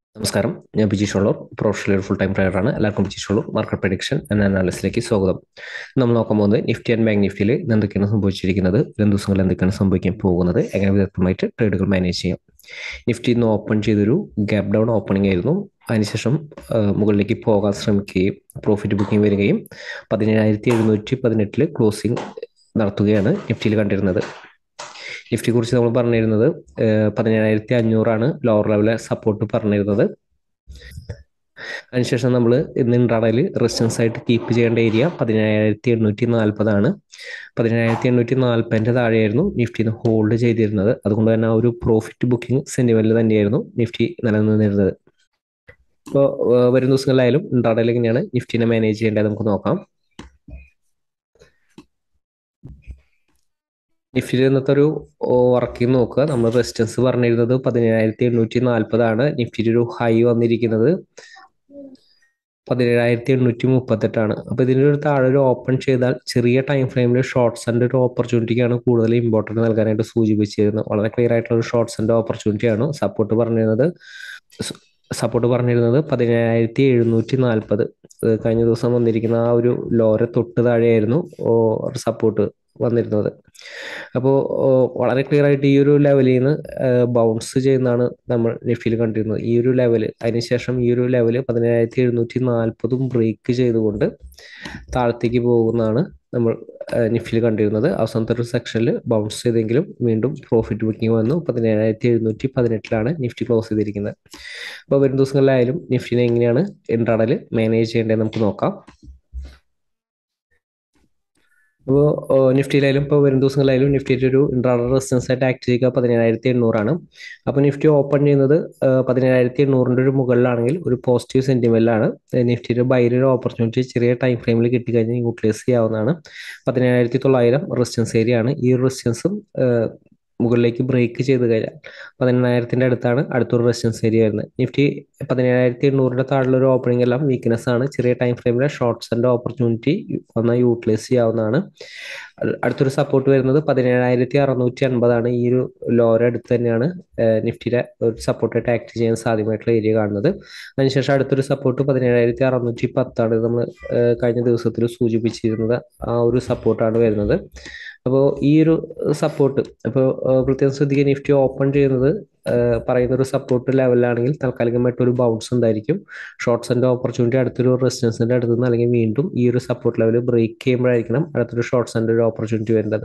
നമസ്കാരം ഞാൻ Bijeesh Ulloor professional full time ട്രേഡറാണ് എല്ലാവർക്കും ബിജീഷ് ഉള്ളൂർ മാർക്കറ്റ് പ്രഡിക്ഷൻ എന്ന അനാലിസിലേക്ക് സ്വാഗതം നമ്മൾ നോക്കാൻ പോകുന്നത് നിഫ്റ്റി ആൻഡ് ബാങ്ക് നിഫ്റ്റിയിൽ എന്തൊക്കെയാണ് സംഭവിച്ചിരിക്കുന്നത് രണ്ട് ദിവസങ്ങളിൽ എന്തൊക്കെയാണ് സംഭവിക്കാൻ പോകുന്നത് എങ്ങനെ വിദഗ്ധമായിട്ട് ട്രേഡുകൾ മാനേജ് ചെയ്യാം നിഫ്റ്റി ഇന്ന് ഓപ്പൺ ചെയ്തൊരു ഗ്യാപ് ഡൗൺ ഓപ്പണിംഗ് ആയിരുന്നു അതിനുശേഷം മുകളിലേക്ക് പോകാൻ ശ്രമിക്കുകയും പ്രോഫിറ്റ് ബുക്കിംഗ് വരികയും പതിനേഴായിരത്തി എഴുന്നൂറ്റി പതിനെട്ടിൽ ക്ലോസിംഗ് നടത്തുകയാണ് നിഫ്റ്റിയിൽ കണ്ടിരുന്നത് നിഫ്റ്റിയെ കുറിച്ച് നമ്മൾ പറഞ്ഞിരുന്നത് പതിനേഴായിരത്തി അഞ്ഞൂറാണ് ലോവർ ലെവലിലെ സപ്പോർട്ട് പറഞ്ഞിരുന്നത് അതിനുശേഷം നമ്മൾ ഇന്ന് ഇൻട്രാഡയിൽ റെസിസ്റ്റൻസ് ആയിട്ട് കീപ്പ് ചെയ്യേണ്ട ഏരിയ പതിനേഴായിരത്തി എണ്ണൂറ്റി നാൽപ്പതാണ് പതിനേഴായിരത്തി എണ്ണൂറ്റി നാൽപ്പതിൻ്റെ താഴെയായിരുന്നു നിഫ്റ്റിന്ന് ഹോൾഡ് ചെയ്തിരുന്നത് അതുകൊണ്ട് തന്നെ ആ ഒരു പ്രോഫിറ്റ് ബുക്കിംഗ് സെൻറ്റിമെൻറ്റിൽ തന്നെയായിരുന്നു നിഫ്റ്റി നിലനിന്നിരുന്നത് ഇപ്പോൾ വരും ദിവസങ്ങളിലായാലും ഇൻട്രാഡയിൽ എങ്ങനെയാണ് നിഫ്റ്റിനെ മാനേജ് ചെയ്യേണ്ടത് നമുക്ക് നോക്കാം നിഫ്റ്റിയിൽ ഇന്നത്തെ ഒരു വർക്കിംഗ് നോക്കുക നമ്മൾ റെസിസ്റ്റൻസ് പറഞ്ഞിരുന്നത് പതിനേഴായിരത്തി എണ്ണൂറ്റി നാൽപ്പതാണ് നിഫ്റ്റിയിൽ ഒരു ഹൈ വന്നിരിക്കുന്നത് പതിനേഴായിരത്തി എണ്ണൂറ്റി മുപ്പത്തെട്ടാണ് അപ്പോൾ ഇതിൻ്റെ ഒരു താഴെ ഒരു ഓപ്പൺ ചെയ്താൽ ചെറിയ ടൈം ഫ്രെയിമിൽ ഷോർട്ട്സിൻ്റെ ഒരു ഓപ്പർച്യൂണിറ്റിക്കാണ് കൂടുതൽ ഇമ്പോർട്ടൻറ്റ് നൽകാനായിട്ട് സൂചിപ്പിച്ചിരുന്നത് വളരെ ക്ലിയർ ആയിട്ടുള്ള ഒരു ഷോർട്ട്സിൻ്റെ ഓപ്പർച്യൂണിറ്റിയാണ് സപ്പോർട്ട് പറഞ്ഞിരുന്നത് സപ്പോർട്ട് പറഞ്ഞിരുന്നത് പതിനേഴായിരത്തി എഴുന്നൂറ്റി നാൽപ്പത് കഴിഞ്ഞ ദിവസം വന്നിരിക്കുന്ന ആ ഒരു ലോറെ തൊട്ട് താഴെയായിരുന്നു സപ്പോർട്ട് വന്നിരുന്നത് അപ്പോൾ വളരെ ക്ലിയർ ആയിട്ട് ഈ ഒരു ലെവലിൽ നിന്ന് ബൗൺസ് ചെയ്യുന്നതാണ് നമ്മൾ നിഫ്റ്റിയിൽ കണ്ടിരുന്നത് ഈ ഒരു ലെവൽ അതിനുശേഷം ഈ ഒരു ലെവൽ പതിനേഴായിരത്തി എഴുന്നൂറ്റി നാൽപ്പതും ബ്രേക്ക് ചെയ്തുകൊണ്ട് താഴത്തേക്ക് പോകുന്നതാണ് നമ്മൾ നിഫ്റ്റിയിൽ കണ്ടിരുന്നത് അവസാനത്തെ ഒരു സെക്ഷനിൽ ബൗൺസ് ചെയ്തെങ്കിലും വീണ്ടും പ്രോഫിറ്റ് ബുക്കിംഗ് വന്നു പതിനേഴായിരത്തി എഴുന്നൂറ്റി പതിനെട്ടിലാണ് നിഫ്റ്റി ക്ലോസ് ചെയ്തിരിക്കുന്നത് അപ്പോൾ വരും ദിവസങ്ങളിലായാലും നിഫ്റ്റിനെ എങ്ങനെയാണ് ഇൻട്രാഡൽ മാനേജ് ചെയ്യേണ്ടത് നമുക്ക് നോക്കാം അപ്പോൾ നിഫ്റ്റിയിലായാലും ഇപ്പോൾ വരും ദിവസങ്ങളിലായാലും നിഫ്റ്റിയുടെ ഒരു ഇൻട്രാഡർ റെസിസ്റ്റൻസ് ആയിട്ട് ആക്ട് ചെയ്യുക പതിനേഴായിരത്തി എണ്ണൂറാണ് അപ്പോൾ നിഫ്റ്റി ഓപ്പൺ ചെയ്യുന്നത് പതിനേഴായിരത്തി എണ്ണൂറിൻ്റെ ഒരു മുകളിലാണെങ്കിൽ ഒരു പോസിറ്റീവ് സെൻറ്റിമെൻറ്റിലാണ് നിഫ്റ്റിയുടെ ബൈര ഒരു ഓപ്പർച്യൂണിറ്റി ചെറിയ ടൈം ഫ്രെയിമിൽ കിട്ടിക്കഴിഞ്ഞാൽ യൂട്ടിലൈസ് ചെയ്യാവുന്നതാണ് പതിനേഴായിരത്തി തൊള്ളായിരം റെസിസ്റ്റൻസ് ഏരിയ ആണ് ഈ റെസിസ്റ്റൻസും മുകളിലേക്ക് ബ്രേക്ക് ചെയ്ത് കഴിഞ്ഞാൽ പതിനെണ്ണായിരത്തിൻ്റെ അടുത്താണ് അടുത്തൊരു റെസിസ്റ്റൻസ് ഏരിയ വരുന്നത് നിഫ്റ്റി പതിനേഴായിരത്തി എണ്ണൂറിൻ്റെ താഴെയുള്ള ഒരു ഓപ്പണിംഗ് എല്ലാം വീക്ക്നെസ് ആണ് ചെറിയ ടൈം ഫ്രെയിമിലെ ഷോർട്ട്സിൻ്റെ ഓപ്പർച്യൂണിറ്റി നന്നായി യൂട്ടിലൈസ് ചെയ്യാവുന്നതാണ് അടുത്തൊരു സപ്പോർട്ട് വരുന്നത് പതിനേഴായിരത്തി അറുന്നൂറ്റി അൻപതാണ് ഈ ഒരു ലോര അടുത്ത് തന്നെയാണ് നിഫ്റ്റിയുടെ ഒരു സപ്പോർട്ടായിട്ട് ആക്ട് ചെയ്യാൻ സാധ്യമായിട്ടുള്ള ഏരിയ കാണുന്നത് അതിനുശേഷം അടുത്തൊരു സപ്പോർട്ട് പതിനേഴായിരത്തി അറുന്നൂറ്റി പത്താണ് നമ്മൾ കഴിഞ്ഞ ദിവസത്തിൽ സൂചിപ്പിച്ചിരുന്നത് ആ ഒരു സപ്പോർട്ടാണ് വരുന്നത് അപ്പോൾ ഈ ഒരു സപ്പോർട്ട് അപ്പോൾ പ്രത്യേകം ശ്രദ്ധിക്കുക നിഫ്റ്റി ഓപ്പൺ ചെയ്യുന്നത് പറയുന്ന ഒരു സപ്പോർട്ട് ലെവലിലാണെങ്കിൽ താൽക്കാലികമായിട്ട് ഒരു ബൗൺസ് ഉണ്ടായിരിക്കും ഷോർട്ട്സിൻ്റെ ഓപ്പർച്യൂണിറ്റി അടുത്തൊരു റെസിസ്റ്റൻസിൻ്റെ അടുത്ത് നിന്ന് അല്ലെങ്കിൽ വീണ്ടും ഈ ഒരു സപ്പോർട്ട് ലെവൽ ബ്രേക്ക് ചെയ്യുമ്പോഴായിരിക്കണം അടുത്തൊരു ഷോർട്ട്സിൻ്റെ ഒരു ഓപ്പർച്യൂണിറ്റി വരുന്നത്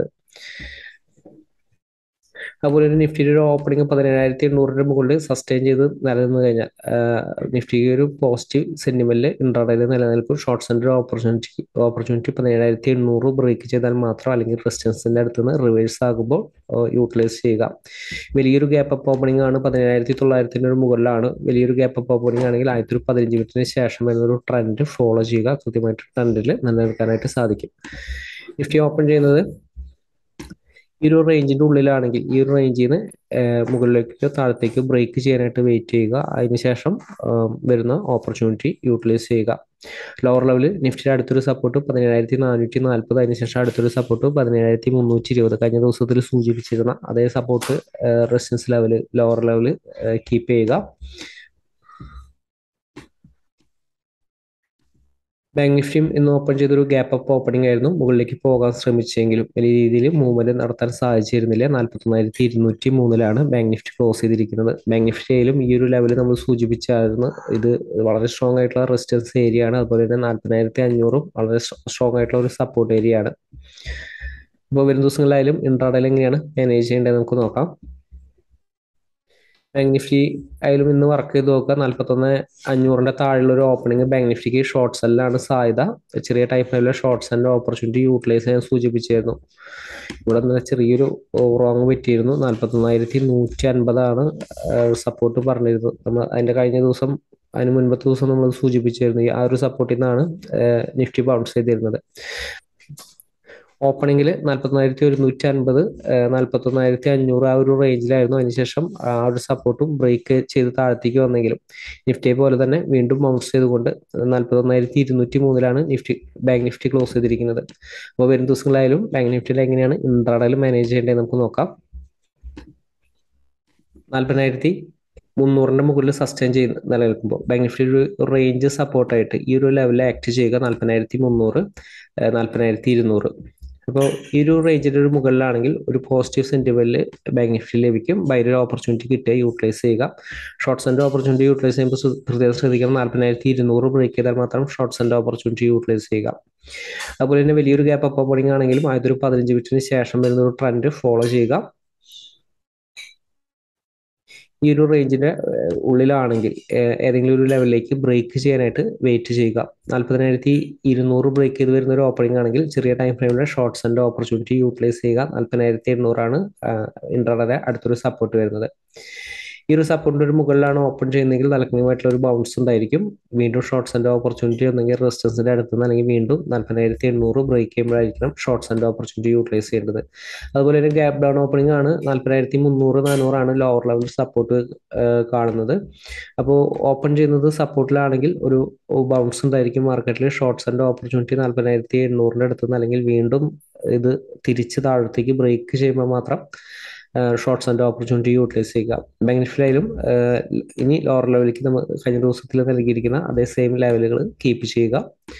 അതുപോലെ തന്നെ നിഫ്റ്റിയുടെ ഒരു ഓപ്പണിംഗ് പതിനേഴായിരത്തി എണ്ണൂറിൻ്റെ മുകളിൽ സസ്റ്റെയിൻ ചെയ്ത് നിലനിന്ന് കഴിഞ്ഞാൽ നിഫ്റ്റി ഒരു പോസിറ്റീവ് സെന്റിമെന്റിൽ ഇൻട്രാഡയിൽ നിലനിൽക്കും ഷോർട്ട് സെൻറ്റർ ഓപ്പർച്യൂണിറ്റി ഓപ്പർച്യൂണിറ്റി പതിനേഴായിരത്തി എണ്ണൂറ് ബ്രേക്ക് ചെയ്താൽ മാത്രം അല്ലെങ്കിൽ റെസിസ്റ്റൻസിൻ്റെ അടുത്ത് നിന്ന് റിവേഴ്സ് ആകുമ്പോൾ യൂട്ടിലൈസ് ചെയ്യുക വലിയൊരു ഗ്യാപ്പ് അപ്പ് ഓപ്പണിംഗ് ആണ് പതിനേഴായിരത്തി തൊള്ളായിരത്തിൻ്റെ ഒരു മുകളിലാണ് വലിയൊരു ഗ്യാപ്പ് അപ്പ് ഓപ്പണിംഗ് ആണെങ്കിൽ ആദ്യത്തെ ഒരു പതിനഞ്ച് മിനിറ്റിന് ശേഷം വരുന്നൊരു ട്രെൻഡ് ഫോളോ ചെയ്യുക കൃത്യമായിട്ട് ട്രെൻഡിൽ നിലനിൽക്കാനായിട്ട് സാധിക്കും നിഫ്റ്റി ഓപ്പൺ ചെയ്യുന്നത് ഈ ഒരു റേഞ്ചിന്റെ ഉള്ളിലാണെങ്കിൽ ഈ ഒരു റേഞ്ചിൽ നിന്ന് മുകളിലേക്ക് താഴത്തേക്ക് ബ്രേക്ക് ചെയ്യാനായിട്ട് വെയിറ്റ് ചെയ്യുക അതിനുശേഷം വരുന്ന ഓപ്പർച്യൂണിറ്റി യൂട്ടിലൈസ് ചെയ്യുക ലോവർ ലെവലിൽ നിഫ്റ്റിയുടെ അടുത്തൊരു സപ്പോർട്ട് പതിനേഴായിരത്തി നാനൂറ്റി നാൽപ്പത് അതിനുശേഷം അടുത്തൊരു സപ്പോർട്ട് പതിനേഴായിരത്തി മുന്നൂറ്റി ഇരുപത് കഴിഞ്ഞ ദിവസത്തിൽ സൂചിപ്പിച്ചിരുന്ന അതേ support resistance level lower level keep ചെയ്യുക ബാങ്ക് നിഫ്റ്റിയും ഇന്ന് ഓപ്പൺ ചെയ്തൊരു ഗ്യാപ്പ് അപ്പ് ഓപ്പണിംഗ് ആയിരുന്നു മുകളിലേക്ക് പോകാൻ ശ്രമിച്ചെങ്കിലും വലിയ രീതിയിൽ മൂവ്മെന്റ് നടത്താൻ സാധിച്ചിരുന്നില്ല നാൽപ്പത്തൊന്നായിരത്തി ഇരുന്നൂറ്റി മൂന്നിലാണ് ബാങ്ക് നിഫ്റ്റി ക്ലോസ് ചെയ്തിരിക്കുന്നത് ബാങ്ക് നിഫ്റ്റിയിലും ഈ ഒരു ലെവൽ നമ്മൾ സൂചിപ്പിച്ചായിരുന്നു ഇത് വളരെ സ്ട്രോങ് ആയിട്ടുള്ള റെസിസ്റ്റൻസ് ഏരിയ ആണ് അതുപോലെ തന്നെ നാൽപ്പതിനായിരത്തി അഞ്ഞൂറും വളരെ സ്ട്രോങ് ആയിട്ടുള്ള ഒരു സപ്പോർട്ട് ഏരിയ ആണ് അപ്പോൾ വരും ദിവസങ്ങളിലായാലും ഇൻട്രാഡയിൽ എങ്ങനെയാണ് മാനേജ് ചെയ്യേണ്ടത് നമുക്ക് നോക്കാം ബാങ്ക് നിഫ്റ്റി ആയാലും ഇന്ന് വർക്ക് ചെയ്ത് നോക്കുക നാൽപ്പത്തൊന്ന് അഞ്ഞൂറിന്റെ താഴെയുള്ള ഒരു ഓപ്പണിംഗ് ബാങ്ക് നിഫ്റ്റിക്ക് ഷോർട്ട് സെല്ലാണ് സാധ്യത ചെറിയ ടൈപ്പിലുള്ള ഷോർട്ട് സെല്ലിന്റെ ഓപ്പർച്യൂണിറ്റി യൂട്ടിലൈസ് ചെയ്യാൻ സൂചിപ്പിച്ചിരുന്നു ഇവിടെ നിന്ന് ചെറിയൊരു റോങ് പറ്റിയിരുന്നു നാൽപ്പത്തൊന്നായിരത്തി നൂറ്റി അൻപതാണ് സപ്പോർട്ട് പറഞ്ഞിരുന്നത് നമ്മൾ അതിന്റെ കഴിഞ്ഞ ദിവസം അതിന് മുൻപത്തെ ദിവസം നമ്മൾ സൂചിപ്പിച്ചിരുന്നു ആ ഒരു സപ്പോർട്ടിൽ നിന്നാണ് നിഫ്റ്റി ബൗൺസ് ചെയ്തിരുന്നത് ഓപ്പണിംഗിൽ നാൽപ്പത്തൊന്നായിരത്തി ഒരുന്നൂറ്റി അൻപത് നാൽപ്പത്തൊന്നായിരത്തി അഞ്ഞൂറ് ആ ഒരു റേഞ്ചിലായിരുന്നു അതിനുശേഷം ആ ഒരു സപ്പോർട്ടും ബ്രേക്ക് ചെയ്ത് താഴത്തേക്ക് വന്നെങ്കിലും നിഫ്റ്റിയെ പോലെ തന്നെ വീണ്ടും ബൗൺസ് ചെയ്തുകൊണ്ട് നാൽപ്പത്തൊന്നായിരത്തി ഇരുന്നൂറ്റി മൂന്നിലാണ് നിഫ്റ്റി ബാങ്ക് നിഫ്റ്റി ക്ലോസ് ചെയ്തിരിക്കുന്നത് അപ്പോൾ വരും ദിവസങ്ങളായാലും ബാങ്ക് നിഫ്റ്റിയിൽ എങ്ങനെയാണ് ഇൻട്രാഡയിൽ മാനേജ് ചെയ്യേണ്ടത് നമുക്ക് നോക്കാം നാൽപ്പതിനായിരത്തി മുന്നൂറിൻ്റെ മുകളിൽ സസ്റ്റെയിൻ ചെയ്ത് നിലനിൽക്കുമ്പോൾ ബാങ്ക് നിഫ്റ്റി ഒരു റേഞ്ച് സപ്പോർട്ടായിട്ട് ഈ ഒരു ലെവലിൽ ആക്ട് ചെയ്യുക നാൽപ്പതിനായിരത്തി മുന്നൂറ് നാൽപ്പതിനായിരത്തി ഇരുന്നൂറ് അപ്പോൾ ഈ ഒരു റേഞ്ചിൻ്റെ ഒരു മുകളിലാണെങ്കിൽ ഒരു പോസിറ്റീവ് സെൻറ്റിമെൻറ്റിൽ ബാങ്ക് നിഫ്റ്റി ലഭിക്കും ബൈര ഓപ്പർച്യൂണിറ്റി കിട്ടുക യൂട്ടിലൈസ് ചെയ്യുക ഷോർട്ട് സെൻഡ് ഓപ്പർച്യൂണിറ്റി യൂട്ടിലൈസ് ചെയ്യുമ്പോൾ പ്രത്യേകം ശ്രദ്ധിക്കണം നാൽപ്പതിനായിരത്തി ഇരുന്നൂറ് ബ്രേക്ക് ചെയ്താൽ മാത്രം ഷോർട്ട് സെൻഡ് ഓപ്പർച്യൂണിറ്റി യൂട്ടിലൈസ് ചെയ്യുക അതുപോലെ തന്നെ വലിയൊരു ഗ്യാപ്പ് അപ്പ് ഓപ്പണിംഗ് ആണെങ്കിലും ആദ്യൊരു പതിനഞ്ച് മിനിറ്റിന് ശേഷം വരുന്ന ഒരു ട്രെൻഡ് ഫോളോ ചെയ്യുക ഈ ഒരു റേഞ്ചിന്റെ ഉള്ളിലാണെങ്കിൽ ഏതെങ്കിലും ഒരു ലെവലിലേക്ക് ബ്രേക്ക് ചെയ്യാനായിട്ട് വെയിറ്റ് ചെയ്യുക നാൽപ്പതിനായിരത്തി ഇരുന്നൂറ് ബ്രേക്ക് ചെയ്ത് വരുന്ന ഒരു ഓപ്പണിംഗ് ആണെങ്കിൽ ചെറിയ ടൈം ഫ്രെയിമിലെ ഷോർട്ട്സ് ആൻഡ് ഓപ്പർച്യൂണിറ്റി യൂട്ടിലൈസ് ചെയ്യുക നാൽപ്പതിനായിരത്തി എണ്ണൂറാണ് ഇൻട്രാഡേ അടുത്തൊരു സപ്പോർട്ട് വരുന്നത് ഈ ഒരു സപ്പോർട്ടിന്റെ ഒരു മുകളിലാണ് ഓപ്പൺ ചെയ്യുന്നതെങ്കിൽ തലക്കണിയുമായിട്ടുള്ള ഒരു ബൗൺസ് ഉണ്ടായിരിക്കും വീണ്ടും ഷോർട്ട്സ് ആൻഡ് ഓപ്പർച്യൂണിറ്റി ഒന്നെങ്കിൽ റെസിസ്റ്റൻസിന്റെ അടുത്ത് നിന്ന് അല്ലെങ്കിൽ വീണ്ടും നാൽപ്പതിനായിരത്തി എണ്ണൂറ് ബ്രേക്ക് ചെയ്യുമ്പോഴായിരിക്കണം ഷോർട്ട്സ് ആൻഡ് ഓപ്പർച്യൂണിറ്റി യൂട്ടിലൈസ് ചെയ്യേണ്ടത് അതുപോലെ തന്നെ ഗ്യാപ് ഡൗൺ ഓപ്പണിംഗ് ആണ് നാൽപ്പതിനായിരത്തി മുന്നൂറ് നാനൂറാണ് ലോവർ ലെവൽ സപ്പോർട്ട് കാണുന്നത് അപ്പോൾ ഓപ്പൺ ചെയ്യുന്നത് സപ്പോർട്ടിലാണെങ്കിൽ ഒരു ബൗൺസ് ഉണ്ടായിരിക്കും മാർക്കറ്റിൽ ഷോർട്ട്സ് ആൻഡ് ഓപ്പർച്യൂണിറ്റി നാൽപ്പതിനായിരത്തി എണ്ണൂറിൻ്റെ അടുത്ത് നിന്ന് അല്ലെങ്കിൽ വീണ്ടും ഇത് തിരിച്ച് താഴത്തേക്ക് ബ്രേക്ക് ചെയ്യുമ്പോൾ മാത്രം ഷോർട്ട്സ് ആൻഡ് ഓപ്പർച്യൂണിറ്റി യൂട്ടിലൈസ് ചെയ്യുക ബാങ്ക് നിഫ്റ്റിയിലും ഇനി ലോവർ ലെവലിലേക്ക് നമ്മൾ കഴിഞ്ഞ ദിവസത്തിൽ നൽകിയിരിക്കുന്ന അതേ സെയിം ലെവലുകൾ കീപ്പ് ചെയ്യുക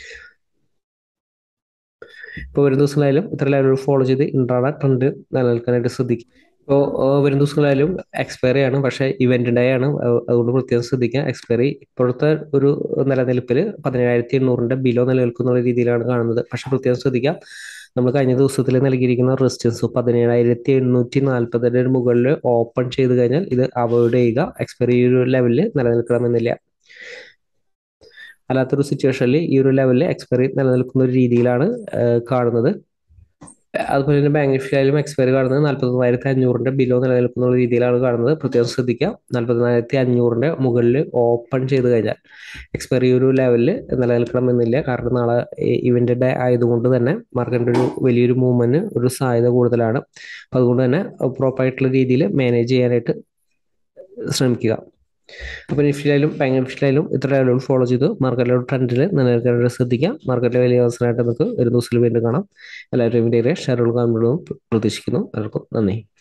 ഇപ്പോൾ വരും ദിവസങ്ങളായാലും ഇത്ര ലെവലുകൾ ഫോളോ ചെയ്ത് ഇൻട്രാഡ ട്രെൻഡ് നിലനിൽക്കാനായിട്ട് ശ്രദ്ധിക്കുക ഇപ്പോൾ വരും ദിവസങ്ങളായാലും എക്സ്പയറി ആണ് പക്ഷേ ഇവന്റ് ഡേ ആണ് അതുകൊണ്ട് പ്രത്യേകം ശ്രദ്ധിക്കുക എക്സ്പയറി ഇപ്പോഴത്തെ ഒരു നിലനിൽപ്പിൽ പതിനേഴായിരത്തി എണ്ണൂറിന്റെ ബിലോ നിലനിൽക്കുന്ന രീതിയിലാണ് കാണുന്നത് പക്ഷെ പ്രത്യേകം ശ്രദ്ധിക്കുക നമ്മൾ കഴിഞ്ഞ ദിവസത്തിൽ നൽകിയിരിക്കുന്ന റെസിസ്റ്റൻസ് പതിനേഴായിരത്തി എണ്ണൂറ്റി നാൽപ്പതിൻ്റെ മുകളിൽ ഓപ്പൺ ചെയ്ത് കഴിഞ്ഞാൽ ഇത് അവോയ്ഡ് ചെയ്യുക എക്സ്പയറി ഒരു ലെവലിൽ നിലനിൽക്കണമെന്നില്ല അല്ലാത്തൊരു സിറ്റുവേഷനിൽ ഈ ഒരു ലെവലിൽ എക്സ്പയറി നിലനിൽക്കുന്ന ഒരു രീതിയിലാണ് കാണുന്നത് അതുപോലെ തന്നെ ബാങ്ക് നിഫ്റ്റിയിലും എക്സ്പയറി കാണുന്നത് നാൽപ്പത്തൊന്നായിരത്തി അഞ്ഞൂറിന്റെ ബിലോ നിലനിൽക്കുന്ന രീതിയിലാണ് കാണുന്നത് പ്രത്യേകം ശ്രദ്ധിക്കുക നാൽപ്പത്തൊന്നായിരത്തി അഞ്ഞൂറിന്റെ മുകളിൽ ഓപ്പൺ ചെയ്ത് കഴിഞ്ഞാൽ എക്സ്പയറി ഒരു ലെവലിൽ നിലനിൽക്കണമെന്നില്ല കാരണം നാളെ ഇവന്റ് ഡേ ആയതുകൊണ്ട് തന്നെ മാർക്കറ്റിന്റെ ഒരു വലിയൊരു മൂവ്മെന്റ് ഒരു സാധ്യത കൂടുതലാണ് അപ്പൊ അതുകൊണ്ട് തന്നെ പ്രോപ്പറായിട്ടുള്ള രീതിയിൽ മാനേജ് ചെയ്യാനായിട്ട് ശ്രമിക്കുക അപ്പോൾ നിഫ്റ്റിയിലായാലും ബാങ്ക് നിഫ്റ്റിയിലായാലും ഇത്ര ലെവലുകൾ ഫോളോ ചെയ്ത് മാർക്കറ്റിലെ ട്രെൻഡിൽ നിലനിൽക്കാനായിട്ട് ശ്രദ്ധിക്കാം മാർക്കറ്റിലെ വലിയ അവസരമായിട്ട് നമുക്ക് ഒരു ദിവസത്തിൽ വീണ്ടും കാണാം എല്ലാവരും ഇതിൻ്റെ ഷെയറുകൾ കാണുമ്പോഴും പ്രതീക്ഷിക്കുന്നു എല്ലാവർക്കും നന്ദി